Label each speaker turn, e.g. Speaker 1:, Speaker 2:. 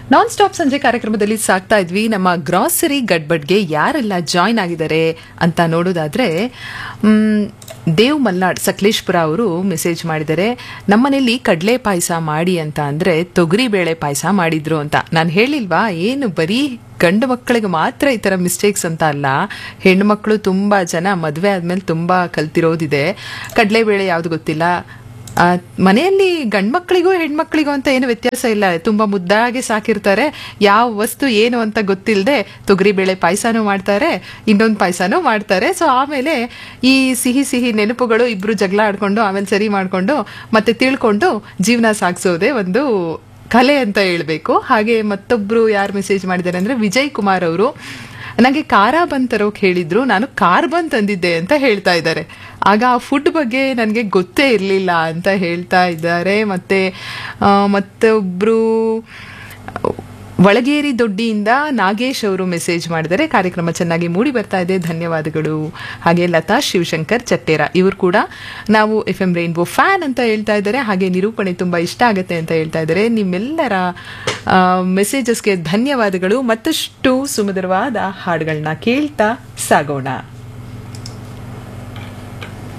Speaker 1: non stop ಸಂಜೆ ಕಾರ್ಯಕ್ರಮದಲ್ಲಿ ಸಾಕ್ತಾ ಇದ್ವಿ ನಮ್ಮ ಗ್ರಾಸರಿ ಗಡ್ಬಡ್ಗೆ ಯಾರೆಲ್ಲ ಜಾಯ್ನ್ ಆಗಿದ್ದಾರೆ ಅಂತ ನೋಡೋದಾದ್ರೆ ಮ್, ದೇವ್ ಮಲ್ನಾಡ್ ಸಕಲೇಶ್ಪುರ ಅವರು ಮೆಸೇಜ್ ಮಾಡಿದ್ದಾರೆ ನಮ್ಮನೇಲಿ ಕಡಲೆ ಪಾಯಸ ಮಾಡಿ ಅಂತ ಅಂದ್ರೆ ತೊಗರಿ ಬೇಳೆ ಪಾಯಸ ಮಾಡಿದ್ರು ಅಂತ ನಾನು ಹೇಳಿಲ್ವಾ ಏನು ಬರೀ ಗಂಡು ಮಕ್ಕಳಿಗೆ ಮಾತ್ರ ಈ ಥರ ಮಿಸ್ಟೇಕ್ಸ್ ಅಂತ ಅಲ್ಲ ಹೆಣ್ಮಕ್ಳು ತುಂಬ ಜನ ಮದುವೆ ಆದ್ಮೇಲೆ ತುಂಬ ಕಲ್ತಿರೋದಿದೆ ಕಡಲೆಬೇಳೆ ಯಾವುದು ಗೊತ್ತಿಲ್ಲ ಆ, ಮನೆಯಲ್ಲಿ ಗಂಡ್ಮಕ್ಳಿಗೂ ಹೆಣ್ಮಕ್ಳಿಗೂ ಅಂತ ಏನು ವ್ಯತ್ಯಾಸ ಇಲ್ಲ ತುಂಬಾ ಮುದ್ದಾಗಿ ಸಾಕಿರ್ತಾರೆ ಯಾವ ವಸ್ತು ಏನು ಅಂತ ಗೊತ್ತಿಲ್ಲದೆ ತೊಗರಿಬೇಳೆ ಪಾಯಸನೂ ಮಾಡ್ತಾರೆ ಇನ್ನೊಂದು ಪಾಯಸನೂ ಮಾಡ್ತಾರೆ ಸೊ ಆಮೇಲೆ ಈ ಸಿಹಿ ಸಿಹಿ ನೆನಪುಗಳು ಇಬ್ರು ಜಗಳ ಆಡ್ಕೊಂಡು ಆಮೇಲೆ ಸರಿ ಮಾಡ್ಕೊಂಡು ಮತ್ತೆ ತಿಳ್ಕೊಂಡು ಜೀವನ ಸಾಗಿಸೋದೇ ಒಂದು ಕಲೆ ಅಂತ ಹೇಳ್ಬೇಕು ಹಾಗೆ ಮತ್ತೊಬ್ರು ಯಾರು ಮೆಸೇಜ್ ಮಾಡಿದ್ದಾರೆ ಅಂದ್ರೆ ವಿಜಯ್ ಕುಮಾರ್ ಅವರು ನನಗೆ ಖಾರ ಬಂದ್ ತರೋಕೆ ಹೇಳಿದ್ರು ನಾನು ಕಾರ್ ಬಂದ್ ತಂದಿದ್ದೆ ಅಂತ ಹೇಳ್ತಾ ಇದ್ದಾರೆ ಆಗ ಆ ಫುಡ್ ಬಗ್ಗೆ ನನಗೆ ಗೊತ್ತೇ ಇರಲಿಲ್ಲ ಅಂತ ಹೇಳ್ತಾ ಇದ್ದಾರೆ ಮತ್ತೆ ಆ, ಮತ್ತೊಬ್ರು ಒಳಗೇರಿ ದೊಡ್ಡಿಯಿಂದ ನಾಗೇಶ್ ಅವರು ಮೆಸೇಜ್ ಮಾಡಿದರೆ ಕಾರ್ಯಕ್ರಮ ಚೆನ್ನಾಗಿ ಮೂಡಿ ಬರ್ತಾ ಇದೆ ಧನ್ಯವಾದಗಳು ಹಾಗೆ ಲತಾ ಶಿವಶಂಕರ್ ಚಟ್ಟೇರ ಇವರು ಕೂಡ ನಾವು ಎಫ್ ಎಂ ರೈನ್ಬೋ ಫ್ಯಾನ್ ಅಂತ ಹೇಳ್ತಾ ಇದ್ದಾರೆ ಹಾಗೆ ನಿರೂಪಣೆ ತುಂಬಾ ಇಷ್ಟ ಆಗುತ್ತೆ ಅಂತ ಹೇಳ್ತಾ ಇದ್ದಾರೆ ನಿಮ್ಮೆಲ್ಲರ ಮೆಸೇಜಸ್ಗೆ ಧನ್ಯವಾದಗಳು ಮತ್ತಷ್ಟು ಸುಮಧುರವಾದ ಹಾಡುಗಳನ್ನ ಕೇಳ್ತಾ ಸಾಗೋಣ